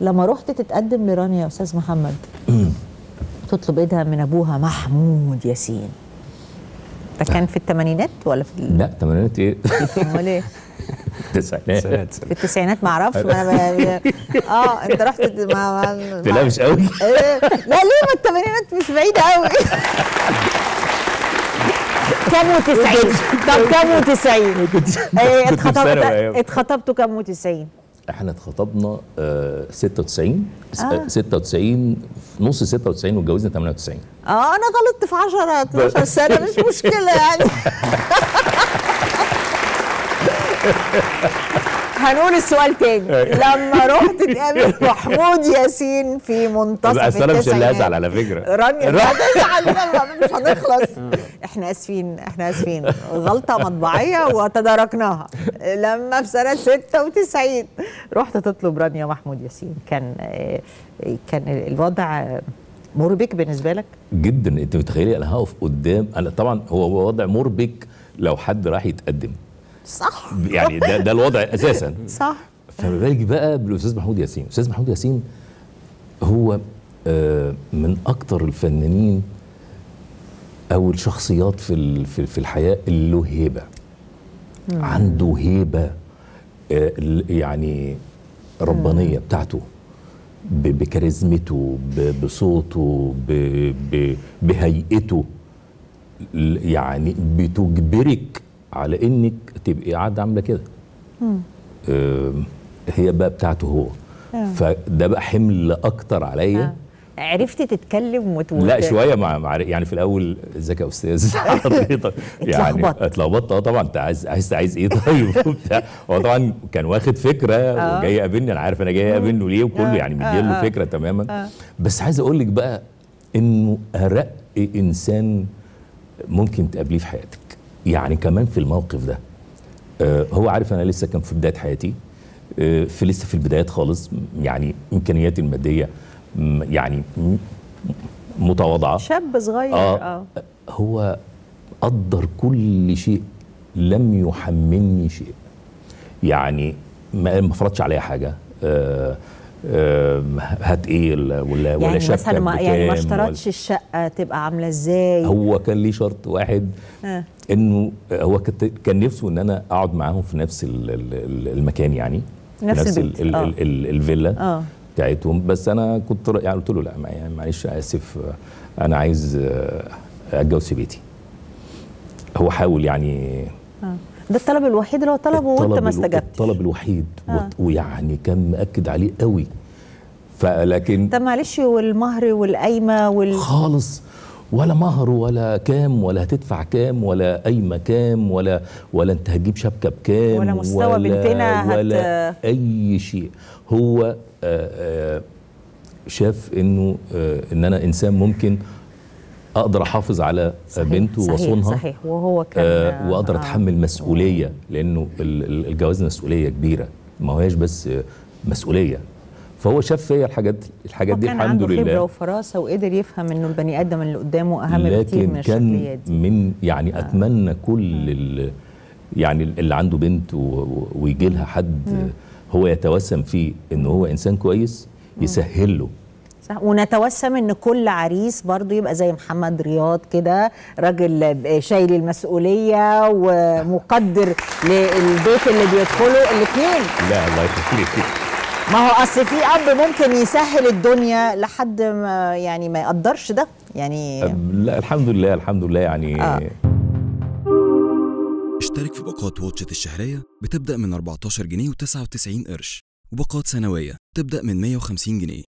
لما رحت تتقدم لرانيا يا استاذ محمد تطلب ايدها من ابوها محمود ياسين ده كان في الثمانينات ولا في ال- لا تمانينات ايه؟ امال ايه التسعينات في التسعينات ما اعرفش ما انا ب... اه انت رحت ما ما لا مش قوي إيه؟ لا ليه ما الثمانينات مش بعيده قوي كام وتسعين طب كام وتسعين كنت ايه كنت في ثانوي اتخطبت أيام. اتخطبتوا كام وتسعين احنا اتخطبنا آه 96 آه. 96 في نص 96 واتجوزنا 98 اه انا غلطت في 10 12 سنه مش مشكله يعني هنقول السؤال تاني لما رحت تقابل محمود ياسين في منتصف اصل انا مش اللي التسعينات هزعل على فكره رانيا مش هتزعل لا، مش هنخلص احنا اسفين احنا اسفين غلطه مطبعيه وتداركناها لما في سنه 96 رحت تطلب رانيا محمود ياسين كان آه، كان الوضع مربك بالنسبه لك جدا انت متخيلي انا هقف قدام انا طبعا هو وضع مربك لو حد راح يتقدم صح يعني ده ده الوضع اساسا صح فما بالك بقى بالاستاذ محمود ياسين الاستاذ محمود ياسين هو آه، من اكتر الفنانين او الشخصيات في ال- في في الحياه اللي له هيبه عنده هيبه آه، ال- يعني ربانيه بتاعته ب- بكاريزمته ب- بصوته ب- ب- بهيئته ل- يعني بتجبرك على انك تبقي قاعده عامله كده آم، هي بقى بتاعته هو فده بقى حمل اكتر عليا عرفت تتكلم وت... لا شويه مع, مع يعني في الاول ازيك يا استاذ حضرتك يعني اتلخبطت. اتلخبطت اه طبعا انت عايز عايز عايز ايه طيب وبتاع هو طبعا كان واخد فكره وجاي يقابلني انا عارف انا جاي اقابله ليه وكله يعني مديله فكره تماما بس عايز اقول لك بقى انه ارق انسان ممكن تقابليه في حياتك يعني كمان في الموقف ده آه، هو عارف انا لسه كان في بدايه حياتي آه، في لسه في البدايات خالص امكانياتي امكانياتي الماديه م- يعني م- متواضعه شاب صغير آه. اه هو قدر كل شيء لم يحملني شيء يعني ما ما فرضش عليا حاجه آه، آه، هات ايه ولا ولا ولا يعني شبكه مثلا ما يعني ما بكام ولا- اشترطش الشقه تبقى عامله ازاي هو كان ليه شرط واحد آه. انه هو كت- كان نفسه ان انا اقعد معاهم في نفس ال- ال- ال- المكان يعني في نفس ال- البيت، ال- آه. ال- ال- الفيلا اه بتاعتهم بس انا كنت ر- يعني قلت له لا ما- يعني معلش اسف آه، انا عايز آه، اتجوز في بيتي هو حاول يعني اه ده الطلب الوحيد اللي هو طلبه وانت الطلب ما الو- استجبتش الطلب الوحيد آه. وت- ويعني كان مأكد عليه قوي فلكن طب معلش والمهر والقايمه وال خالص ولا مهر ولا كام ولا هتدفع كام ولا قايمه كام ولا ولا انت هتجيب شبكه بكام ولا مستوى بنتنا هت- ولا اي شيء هو آه، آه، شاف انه آه، ان انا انسان ممكن اقدر احافظ على صحيح، بنته صحيح واصونها صحيح وهو كان آه واقدر آه. اتحمل مسؤوليه لانه ال- ال- الجواز مسؤوليه كبيره ما هوش بس آه، مسؤوليه فهو شاف فيا الحاجات الحاجات دي وكان الحمد عنده خبره لله وفراسه وقدر يفهم انه البني ادم اللي قدامه اهم بكتير من لكن الشكليات كان دي من يعني اتمنى كل ال- يعني اللي عنده بنت و- و- ويجي لها حد هو يتوسم فيه ان هو انسان كويس يسهل له صح ونتوسم ان كل عريس برضو يبقى زي محمد رياض كده راجل شايل المسؤوليه ومقدر للبيت اللي بيدخله الاثنين لا الله يخليك ما هو اصل في اب ممكن يسهل الدنيا لحد ما يعني ما يقدرش ده يعني لا الحمد لله الحمد لله يعني آه. اشترك في باقات واتشت الشهرية بتبدأ من 14 جنيه و99 قرش وباقات سنوية تبدأ من 150 جنيه